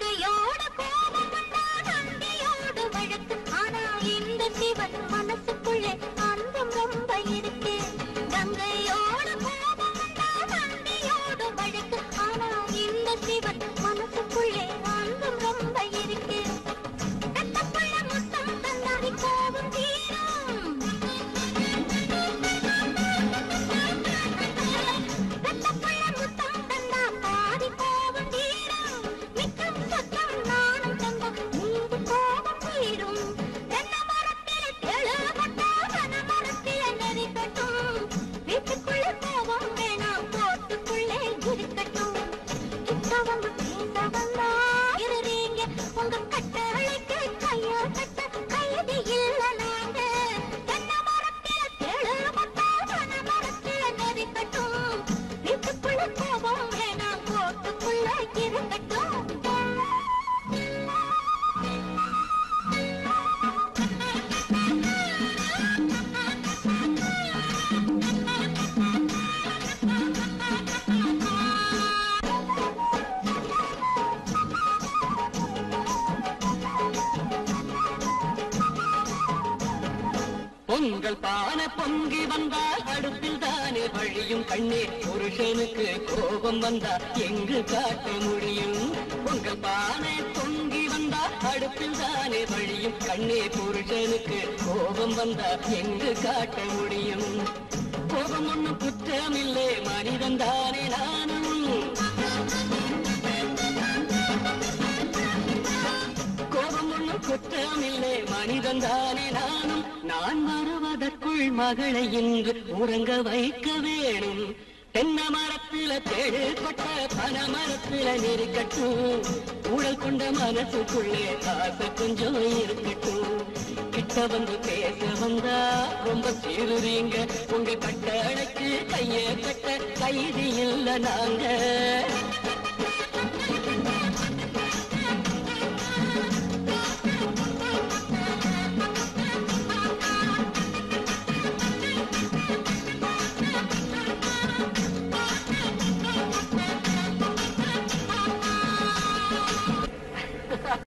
கங்கையோட கோபம் வந்தா நந்தியோட வழக்கு ஆனா இந்த சிவன் மனசுக்குள்ளே அன்பும் ரொம்ப இருக்கு கங்கையோட கோபம் வந்தா நந்தியோட வழக்கு ஆனா இந்த சிவன் மனசுக்குள்ளே அன்பும் ரொம்ப இருக்கு பெத்தப்புள்ள முத்தம் தந்தாரி கோபம் தீரும் பெத்தப்புள்ள முத்தம் தந்தா பாதி கோபம் தீரும் மிச்சம் சத்தம் நானும் தந்தா மீது கோபம் தீரும் தென்னை மரத்தில தெழுபட்டா பனை மரத்தில நெறிக்கட்டும் வீட்டுக்குள்ள கோபம் வேணாம் கோட்டுக்குள்ளே இருக்கட்டும் கிட்ட வந்து பேச வந்தா இருறீங்க உங்க கட்டளைக்கு கைய கட்ட கைது இல்ல நாங்க தென்னை மரத்தில தெழுபட்டா பனை மரத்தில நெறிக்கட்டும் வீட்டுக்குள்ள கோபம் வேணாம் கோட்டுக்குள்ள இருக்கட்டும் பொங்கல் பானை பொங்கி வந்தால் அடுப்பில் தானே வழியும் கண்ணே புருஷனுக்கு கோபம் வந்தா எங்கு காட்ட முடியும் பொங்கல் பானை பொங்கி வந்தால் அடுப்பில் தானே வழியும் கண்ணே புருஷனுக்கு கோபம் வந்தா எங்கு காட்ட முடியும் கோபம் ஒண்ணும் குற்றமில்லை மனிதன் தானே நானும் கோபம் ஒண்ணும் குற்றமில்லை மனிதன் தானே நானும் நான் வருவதற்குள் மகளை இன்று உறங்க வைக்க வேணும் தென்ன மரத்துல தேடு கொட்ட பன மரத்துல நெருக்கட்டும் ஊழல் கொண்ட மனசுக்குள்ளே ஆசை கொஞ்சம் இருக்கட்டும் கிட்ட வந்து பேச வந்தா ரொம்ப சீருறீங்க உங்க கட்டளைக்கு கைய கட்ட கைதி இல்ல நாங்க